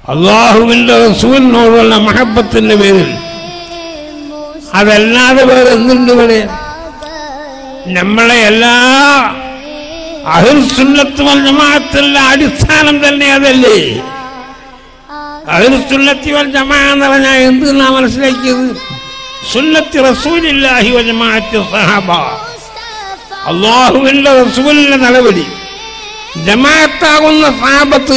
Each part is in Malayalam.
അള്ളാഹുവിന്റെ റസൂലിനോടുള്ള മഹബത്തിന്റെ പേരിൽ അതല്ലാതെ വേറെ എന്തുണ്ട് ഇവിടെ നമ്മളെ എല്ലാ അഹിർസുന്നത്ത് വൽ ജമാഅത്തിന്റെ അടിസ്ഥാനം തന്നെ അതല്ലേ അഹിർസുന്നത്തി വൽ ജമാ എന്ന് പറഞ്ഞാൽ എന്ത് നാം മനസ്സിലാക്കിയത് സുന്നത്തി റസൂലില്ലാഹി വ ജമാഅത്തി സഹാബ അള്ളാഹുവിന്റെ റസൂലിന്റെ നടപടി ജമാഅത്താകുന്ന സാപത്ത്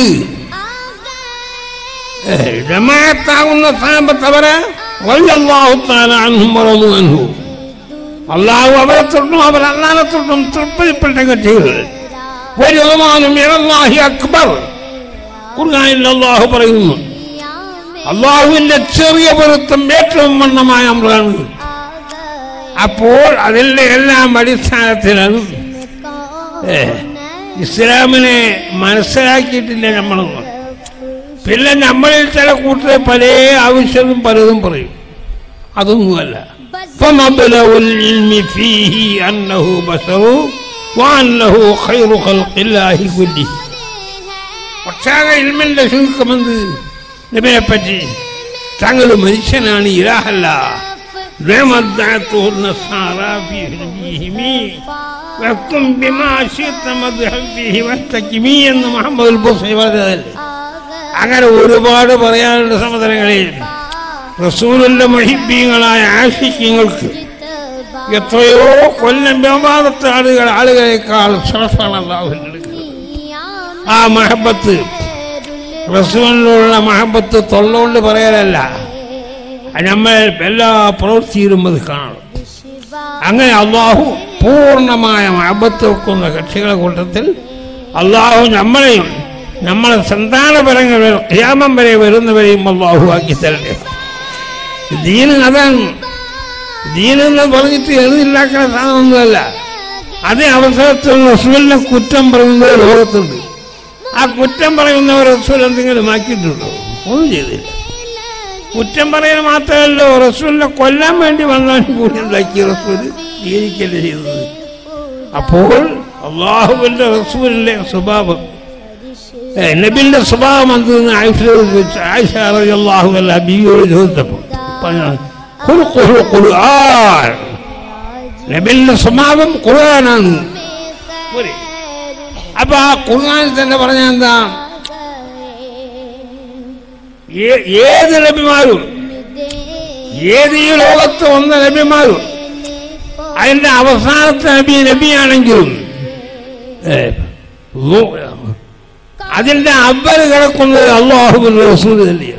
ജമാഅത്താകുന്ന സാപത്ത് അവരെ റളിയല്ലാഹു തആല അൻഹും വറളു അൻഹു അള്ളാഹു അവരെ തൊട്ടും അവർ അള്ളാഹെ തൊട്ടും തൃപ്തിപ്പെട്ട കക്ഷികൾ ഒരു ബഹുമാനം ഇറല്ലാഹി അക്ബർ ഖുർആനിൽ അള്ളാഹു പറയുന്നു അള്ളാഹുവിന്റെ ചെറിയ പൊരുത്തം ഏറ്റവും വണ്ണമായ അമ്രാണ് അപ്പോൾ അതിന്റെ എല്ലാം അടിസ്ഥാനത്തിലാണ് ഏ, ഇസ്ലാമിനെ മനസ്സിലാക്കിയിട്ടില്ല നമ്മളൊന്നും പിന്നെ നമ്മളിൽ ചില കൂട്ടരെ പല ആവശ്യവും പലതും പറയും അതൊന്നുമല്ല فمبلغ العلم فيه أنه بشر وأنه خير خلق الله كله പക്ഷേ ആ ഇൽമിന്റെ ചുരുക്കമെന്ത് നബിനെ പറ്റി താങ്കൾ മനുഷ്യനാണ് ഇലാഹല്ല نعمدته النصارى في نبيهم واحكم بما شئت مذهب فيه واحتكمي എന്ന് മുഹമ്മദ് ബുസൈ പറഞ്ഞതല്ലേ അങ്ങനെ ഒരുപാട് പറയാനുള്ള സമുദ്രങ്ങളിൽ റസൂലിന്റെ മഹിബീങ്ങളായ ആശിക്യങ്ങൾക്ക് എത്രയോ കൊല്ലം വ്യാപാരത്തെ ആളുകൾ ആളുകളെക്കാൾ ശ്രഫാണ് അള്ളാഹുവിന്റെ അടുക്കൽ. ആ മഹബത്ത് റസൂലിനുള്ള മഹബത്ത് തൊള്ളുകൊണ്ട് പറയാനല്ല അത് നമ്മൾ എല്ലാ പ്രവൃത്തിയിലും അത് കാണണം അങ്ങനെ അള്ളാഹു പൂർണ്ണമായ മഹബത്ത് വെക്കുന്ന കക്ഷികളെ കൂട്ടത്തിൽ അള്ളാഹു നമ്മളെയും നമ്മളെ സന്താനപരങ്ങൾ ക്യാമം വരെ വരുന്നവരെയും അള്ളാഹു ആക്കി തരട്ടെ ദീന് അതാണ് ദീനെന്ന് പറഞ്ഞിട്ട് എഴുതിണ്ടാക്കുന്ന സാധനമൊന്നുമല്ല അതേ അവസരത്തിൽ റസൂലിനെ കുറ്റം പറയുന്നത് ലോകത്തുണ്ട് ആ കുറ്റം പറയുന്നവർ റസൂൽ എന്തെങ്കിലും ആക്കിയിട്ടുണ്ടോ ഒന്നും ചെയ്തില്ല കുറ്റം പറയുക മാത്രമല്ലോ റസൂലിനെ കൊല്ലാൻ വേണ്ടി വന്നവൻ കൂടി ഉണ്ടാക്കി റസൂൽ ജീവിക്കല്ലേ ചെയ്തത് അപ്പോൾ അള്ളാഹുവിന്റെ റസൂലിന്റെ സ്വഭാവം ഏ, നബിന്റെ സ്വഭാവം എന്തെന്ന് ആയിഷയോട് ചോദിച്ചു ആയിഷ അള്ളാഹു അല്ല ബിയോട് ചോദിച്ചപ്പോൾ പറഞ്ഞു, "ഖുൽഖുൽ ഖുർആൻ." നബിന്റെ സ്വഭാവം ഖുർആനാണ് പോരെ? അപ്പൊ ആ ഖുർആൻ തന്നെ പറഞ്ഞ എന്താ ഏ- ഏത് നബിമാരും ഏത് ഈ ലോകത്ത് വന്ന നബിമാരും അതിന്റെ അവസാനത്തെ നബി നബിയാണെങ്കിലും ഏ, ലോ- അതിന്റെ അവര് കിടക്കുന്നത് അള്ളാഹുബിൻ റസൂൽ തന്നെയാണ്